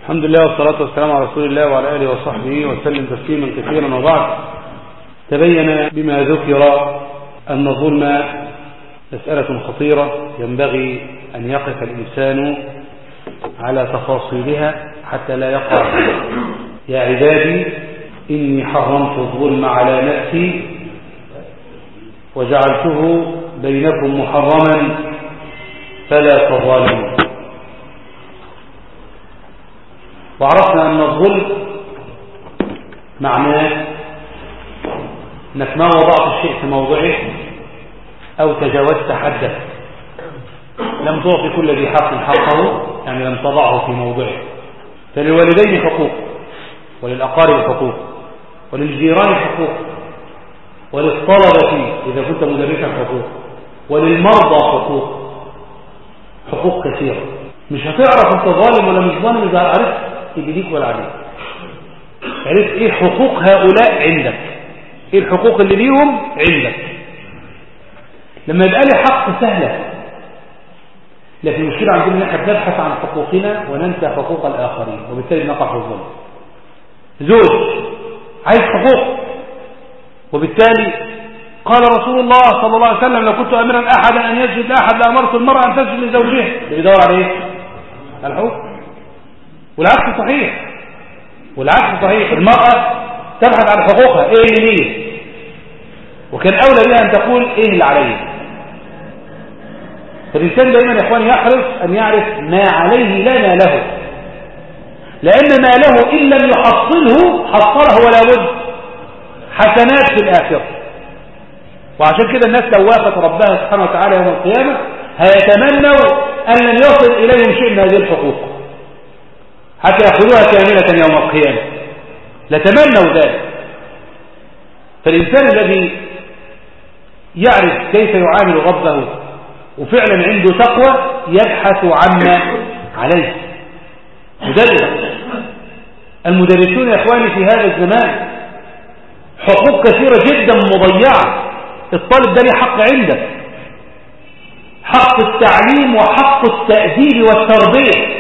الحمد لله والصلاة والسلام على رسول الله وعلى آله وصحبه وسلم تسليما كثيرا وبعد تبين بما ذكر أن الظلم مسألة خطيرة ينبغي أن يقف الإنسان على تفاصيلها حتى لا يقع يا عبادي إني حرمت الظلم على نفسي وجعلته بينكم محرما فلا تظالموا وعرفنا أن الظلم معناه أنك ما وضعت الشيء في موضعه أو تجاوزت حده لم تعطي كل ذي حق حقه يعني لم تضعه في موضعه فللوالدين حقوق وللأقارب حقوق وللجيران حقوق وللطلبة إذا كنت مدرسا حقوق وللمرضى حقوق حقوق كثيرة مش هتعرف انت ظالم ولا مش ظالم إذا عرفت يجي ليك ولا عليك عرفت ايه حقوق هؤلاء عندك ايه الحقوق اللي ليهم عندك لما يبقى لي حق سهلة لكن المشكلة عندنا ان احنا بنبحث عن حقوقنا وننسى حقوق الآخرين وبالتالي نقع في الظلم زوج عايز حقوق وبالتالي قال رسول الله صلى الله عليه وسلم لو كنت أمرا أحدا أن يسجد لأحد لأمرت المرأة أن تسجد لزوجها ده بيدور على ايه؟ الحقوق والعكس صحيح والعكس صحيح المرأة تبحث عن حقوقها ايه اللي ليه وكان أولى بها أن تقول ايه اللي عليه فالإنسان دائما يا إخواني يحرص أن يعرف ما عليه لا ما له لأن ما له إن لم يحصله حصله ولا بد حسنات في الآخرة وعشان كده الناس لو وافت ربها سبحانه وتعالى يوم القيامة هيتمنوا أن لن يصل إليهم شيء من هذه الحقوق حتى يأخذوها كاملة يوم القيامة لتمنوا ذلك فالإنسان الذي يعرف كيف يعامل ربه وفعلا عنده تقوى يبحث عما عليه مدرس المدرسون يا إخواني في هذا الزمان حقوق كثيرة جدا مضيعة الطالب ده ليه حق عندك حق التعليم وحق التأديب والتربية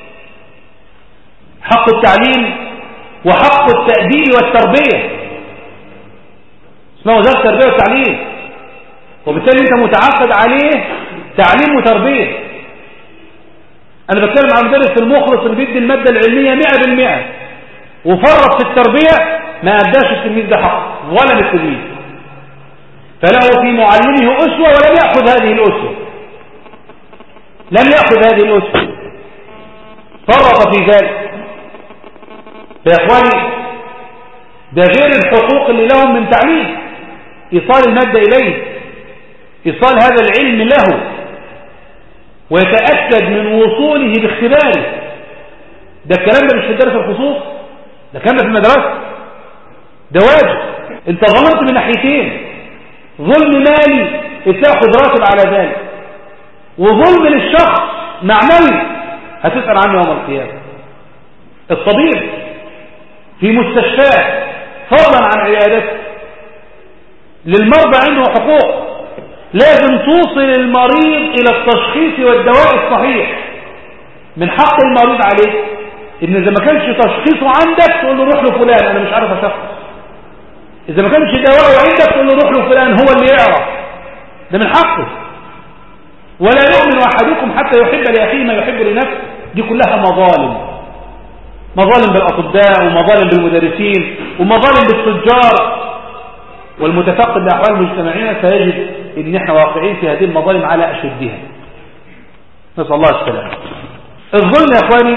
حق التعليم وحق التأديب والتربية اسمه وزارة التربية والتعليم وبالتالي انت متعاقد عليه تعليم وتربية انا بتكلم عن مدرس المخلص اللي بيدي المادة العلمية مئة بالمئة وفرط في التربية ما أداش التلميذ ده حق ظلم التلميذ فله في معلمه أسوة ولم يأخذ هذه الأسوة لم يأخذ هذه الأسوة فرط في ذلك يا إخواني ده غير الحقوق اللي لهم من تعليم إيصال المادة إليه إيصال هذا العلم له ويتأكد من وصوله باختباره ده الكلام ده مش في درس الخصوص ده كان في المدرسة ده واجب انت ظلمت من ناحيتين ظلم مالي تاخذ راتب على ذلك وظلم للشخص معنوي هتسأل عنه يوم القيامة الطبيب في مستشفاه فضلا عن عيادته للمرضى عنده حقوق لازم توصل المريض إلى التشخيص والدواء الصحيح من حق المريض عليه إن إذا ما كانش تشخيصه عندك تقول له روح لفلان أنا مش عارف أشخص إذا ما كانش دواء عندك تقول له روح لفلان هو اللي يعرف ده من حقه ولا يؤمن أحدكم حتى يحب لأخيه ما يحب لنفسه دي كلها مظالم مظالم بالأطباء ومظالم بالمدرسين ومظالم بالتجار والمتفقد لأحوال مجتمعنا سيجد ان احنا واقعين في هذه المظالم على أشدها نسأل الله السلامة الظلم يا اخواني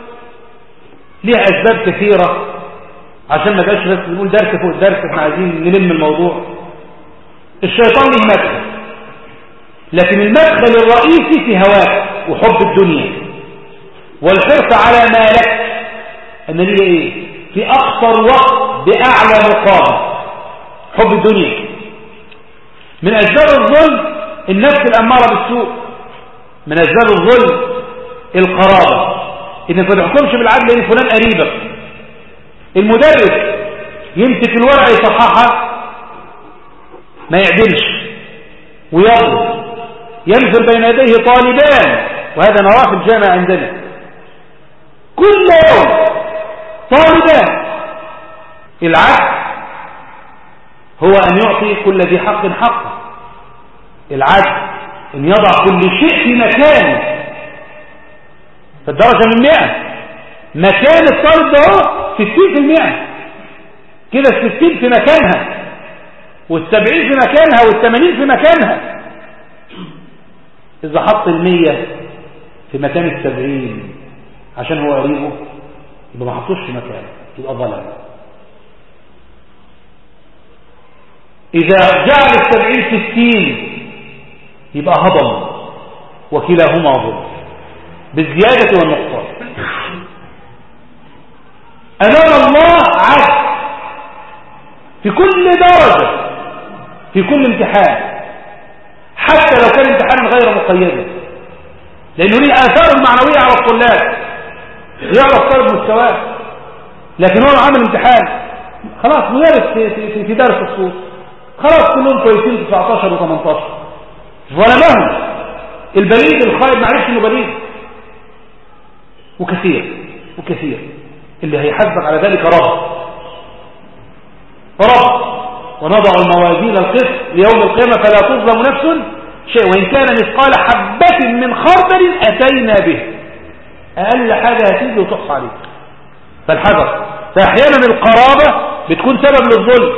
ليه أسباب كثيرة عشان ما بقاش بس نقول درس فوق درس احنا عايزين نلم الموضوع الشيطان له مدخل لكن المدخل الرئيسي في هواك وحب الدنيا والحرص على ما لك ان ليه ايه في اقصر وقت باعلى مقابل حب الدنيا من اسباب الظلم النفس الاماره بالسوء من اسباب الظلم القرابه انك ما تحكمش بالعدل لان فلان قريبك المدرس يمسك الورقه يصححها ما يعدلش ويضرب ينزل بين يديه طالبان وهذا نراه في الجامعة عندنا كل يوم الهدى العدل هو أن يعطي كل ذي حق حقه العدل أن يضع كل شيء في مكانه فالدرجة من مئة مكان الطالب ده هو ستين في المئة كده الستين في مكانها والسبعين في مكانها والثمانين في مكانها إذا حط المية في مكان السبعين عشان هو قريبه يبقى ما حطوش في مكانه يبقى ظلم إذا جعل السبعين ستين يبقى هضم وكلاهما ظلم بالزيادة والنقصان أمام الله عدل في كل درجة في كل امتحان حتى لو كان امتحانا غير مقيدا لأنه ليه آثار المعنوية على الطلاب يعرف طالب مستواه لكن هو عامل امتحان خلاص مدرس في, في, في درس الصوت خلاص كلهم كويسين 19 و18 ظلمهم البليد الخائب ما عرفش انه بليد وكثير وكثير اللي هيحاسبك على ذلك رب رب ونضع الموازين القسط ليوم القيامة فلا تظلم نفس شيء وإن كان مثقال حبة من خردل أتينا به أقل حاجة هتيجي وتحصى عليك فالحذر فأحيانا القرابة بتكون سبب للظلم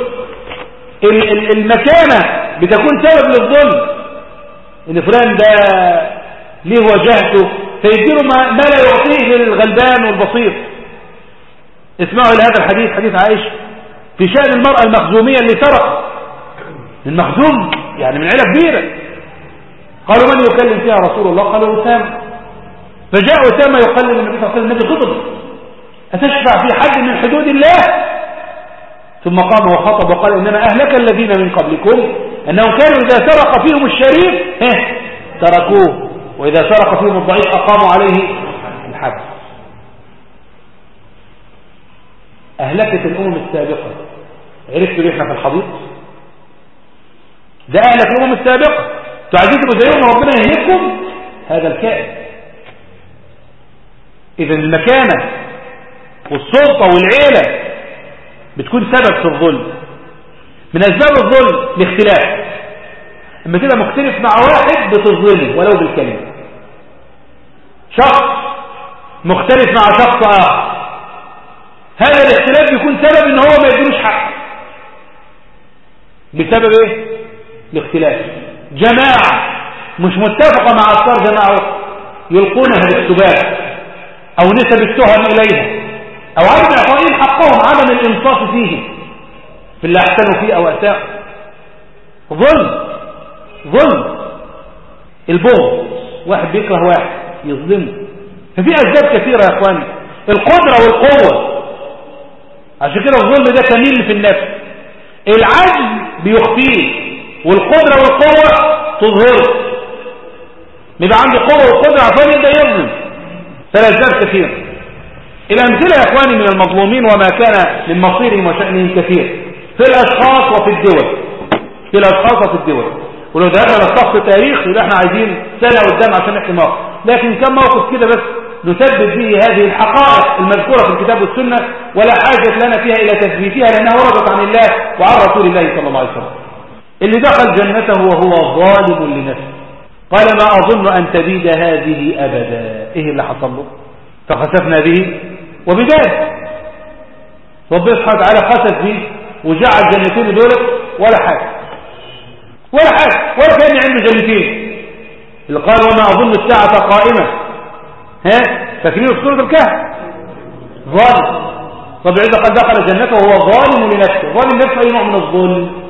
المكانة بتكون سبب للظلم إن فلان ده ليه وجهته فيديله ما لا يعطيه للغلبان والبسيط اسمعوا لهذا الحديث حديث عائشة في شأن المرأة المخزومية اللي سرق المخزوم يعني من عيلة كبيرة قالوا من يكلم فيها رسول الله قالوا أسامة فجاء أسامة يقلم النبي صلى الله عليه وسلم النبي غضب أتشفع في حد من حدود الله ثم قام وخطب وقال إنما أهلك الذين من قبلكم أنهم كانوا إذا سرق فيهم الشريف تركوه وإذا سرق فيهم الضعيف أقاموا عليه الحد أهلكت الأمم السابقة عرفتوا ليه احنا في الحضيض ده أهلك الأمم السابقة تعزيز زيهم ربنا يهلككم هذا الكائن إذا المكانة والسلطة والعيلة بتكون سبب في الظلم من أسباب الظلم الاختلاف لما تبقى مختلف مع واحد بتظلمه ولو بالكلمة شخص مختلف مع شخص آخر هذا الاختلاف بيكون سبب ان هو ما يديروش حق بسبب ايه الاختلاف جماعة مش متفقة مع أفكار جماعة يلقونها بالسباب أو نسب التهم إليها أو عدم إعطائهم حقهم عدم الإنصاف فيه في اللي أحسنوا فيه أو أساءوا ظلم ظلم البغض واحد بيكره واحد يظلمه ففي أسباب كثيرة يا أخواني القدرة والقوة عشان كده الظلم ده تميل في النفس العجز بيخفيه والقدرة والقوة تظهره يبقى عنده قوة وقدرة عشان يبدأ يظلم فالأسباب كثيرة الأمثلة يا أخواني من المظلومين وما كان من مصيرهم وشأنهم كثير في الأشخاص وفي الدول في الأشخاص وفي الدول ولو ذهبنا للصف تاريخ يبقى احنا عايزين سنة قدام عشان نحكي موقف لكن كم موقف كده بس نثبت به هذه الحقائق المذكورة في الكتاب والسنة ولا حاجة لنا فيها إلى تثبيتها لأنها وردت عن الله وعن رسول الله صلى الله عليه وسلم اللي دخل جنته وهو ظالم لنفسه قال ما أظن أن تبيد هذه أبدا إيه اللي حصل له فخسفنا به وبداية ربنا سبحانه وتعالى خسف به وجعل جنتين دول ولا حاجة ولا حاجة ولا كان عنده جنتين اللي قال وما أظن الساعة قائمة ها فاكرين في سورة الكهف ظالم طب إذا قد دخل جنته وهو ظالم لنفسه ظالم نفسه أي نوع من الظلم